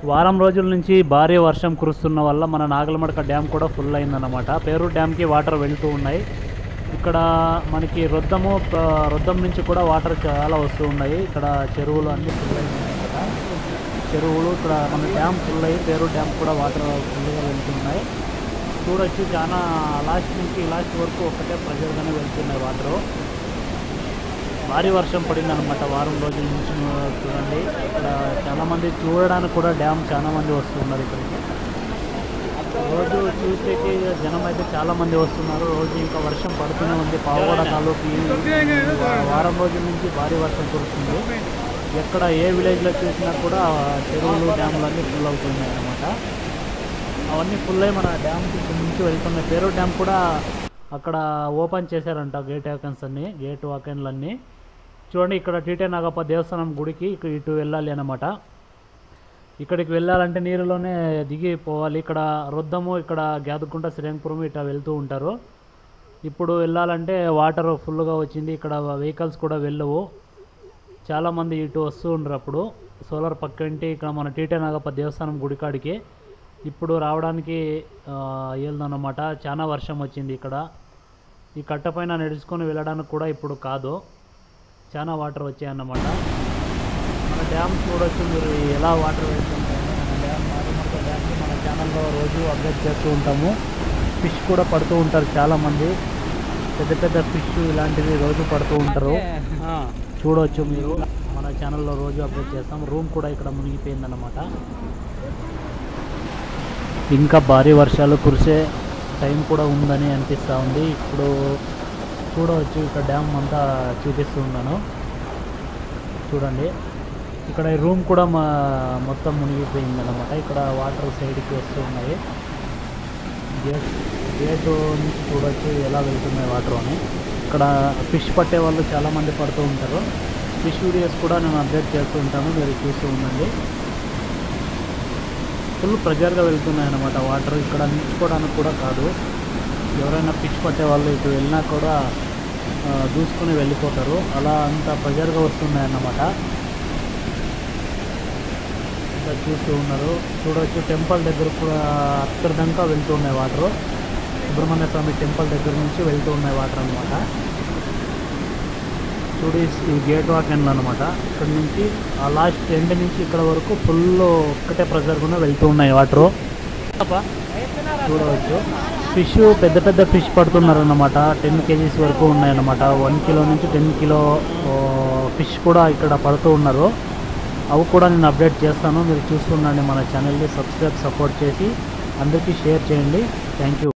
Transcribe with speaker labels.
Speaker 1: వారం రోజుల నుంచి భారీ వర్షం కురుస్తున్న వల్ల మన నాగలమడక డ్యామ్ కూడా ఫుల్ అయిందన్నమాట పేరు డ్యామ్కి వాటర్ వెళ్తూ ఉన్నాయి ఇక్కడ మనకి రొద్దము ప- రొద్దం నుంచి కూడా వాటర్ చాలా వస్తూ ఉన్నాయి ఇక్కడ చెరువులు అన్నీ ఫుల్ అయినాయి అన్నమాట చెరువులు ఇక్కడ మన డ్యామ్ ఫుల్ అయ్యి పేరు డ్యామ్ కూడా వాటర్ ఫుల్గా వెళ్తున్నాయి చూడొచ్చు చాలా లాస్ట్ నుంచి లాస్ట్ వరకు ఒక్కటే ప్రెషర్గానే వెళ్తున్నాయి వాటరు భారీ వర్షం పడిందనమాట వారం రోజుల నుంచి చూడండి ఇక్కడ చాలామంది చూడడానికి కూడా డ్యామ్ చాలా మంది వస్తున్నారు ఇక్కడికి రోజు చూసేకి జనం అయితే చాలా మంది వస్తున్నారు రోజు ఇంకా వర్షం పడుతూనే ఉంది పావుగడ తాలూకు ఈ వారం రోజుల నుంచి భారీ వర్షం కురుస్తుంది ఎక్కడ ఏ విలేజ్లో చూసినా కూడా చెరువులు డ్యాములు అన్నీ ఫుల్ అవుతున్నాయి అన్నమాట అవన్నీ ఫుల్ అయ్యి మన డ్యామ్ నుంచి వెళ్తున్నాయి పేరు డ్యామ్ కూడా అక్కడ ఓపెన్ చేశారంట గేట్ వాకెన్స్ అన్ని గేట్ వాకెన్లు అన్నీ చూడండి ఇక్కడ టీటే నాగప్ప దేవస్థానం గుడికి ఇక్కడ ఇటు వెళ్ళాలి అన్నమాట ఇక్కడికి వెళ్ళాలంటే నీరులోనే దిగి పోవాలి ఇక్కడ రొద్దము ఇక్కడ గ్యాదుకుంట శ్రీరంగపురం ఇట్లా వెళ్తూ ఉంటారు ఇప్పుడు వెళ్ళాలంటే వాటర్ ఫుల్గా వచ్చింది ఇక్కడ వెహికల్స్ కూడా వెళ్ళవు చాలామంది ఇటు వస్తూ ఉండరు అప్పుడు సోలార్ పక్కంటి ఇక్కడ మన టీటే నాగప్ప దేవస్థానం గుడికాడికి ఇప్పుడు రావడానికి వెళ్దన్నమాట చాలా వర్షం వచ్చింది ఇక్కడ ఈ కట్ట పైన నడుచుకొని వెళ్ళడానికి కూడా ఇప్పుడు కాదు చాలా వాటర్ వచ్చాయన్నమాట మన డ్యామ్ చూడొచ్చు మీరు ఎలా వాటర్ వెళ్తుంటాయి మన డ్యామ్ మారిమక్క డ్యామ్కి మన ఛానల్లో రోజు అప్డేట్ చేస్తూ ఉంటాము ఫిష్ కూడా పడుతూ ఉంటారు చాలామంది పెద్ద పెద్ద ఫిష్ ఇలాంటివి రోజు పడుతూ ఉంటారు చూడవచ్చు మీరు మన ఛానల్లో రోజు అప్డేట్ చేస్తాం రూమ్ కూడా ఇక్కడ మునిగిపోయిందన్నమాట ఇంకా భారీ వర్షాలు కురిసే టైం కూడా ఉందని అనిపిస్తూ ఉంది ఇప్పుడు చూడవచ్చు ఇక్కడ డ్యామ్ అంతా చూపిస్తూ ఉన్నాను చూడండి ఇక్కడ ఈ రూమ్ కూడా మా మొత్తం మునిగిపోయింది అనమాట ఇక్కడ వాటర్ సైడ్కి వస్తూ ఉన్నాయి గేట్ గేటు నుంచి చూడొచ్చు ఎలా వెళ్తున్నాయి వాటర్ అని ఇక్కడ ఫిష్ పట్టే వాళ్ళు చాలామంది పడుతూ ఉంటారు ఫిష్ వీడియోస్ కూడా నేను అప్డేట్ చేస్తూ ఉంటాను మీరు చూస్తూ ఉండండి ఫుల్ ప్రెజర్గా వెళ్తున్నాయి అన్నమాట వాటర్ ఇక్కడ నిల్చుకోవడానికి కూడా కాదు ఎవరైనా ఫిష్ పట్టే వాళ్ళు ఇటు వెళ్ళినా కూడా ఆ, దూసుకుని వెళ్ళిపోతారు అలా అంత ప్రెజర్గా వస్తున్నాయి అన్నమాట ఇంకా చూస్తూ ఉన్నారు చూడవచ్చు టెంపుల్ దగ్గర కూడా అక్కడ దాకా వెళ్తూ ఉన్నాయి వాటర్ సుబ్రహ్మణ్య స్వామి టెంపుల్ దగ్గర నుంచి వెళ్తూ ఉన్నాయి వాటర్ అనమాట చూడు ఈ- ఈ గేట్ వాక్ ఎండ్ అనమాట ఇక్కడ నుంచి ఆ లాస్ట్ ఎండ్ నుంచి ఇక్కడ వరకు ఫుల్ ఒక్కటే ప్రెజర్ కూడా వెళ్తూ ఉన్నాయి వాటర్ చూడవచ్చు ఫిష్ పెద్ద పెద్ద ఫిష్ పడుతున్నారు అన్నమాట టెన్ కేజీస్ వరకు ఉన్నాయన్నమాట వన్ కిలో నుంచి టెన్ కిలో ఫిష్ కూడా ఇక్కడ పడుతూ ఉన్నారు అవి కూడా నేను అప్డేట్ చేస్తాను మీరు చూస్తుండండి మన ఛానల్ని సబ్స్క్రైబ్ సపోర్ట్ చేసి అందరికీ షేర్ చేయండి థ్యాంక్ యూ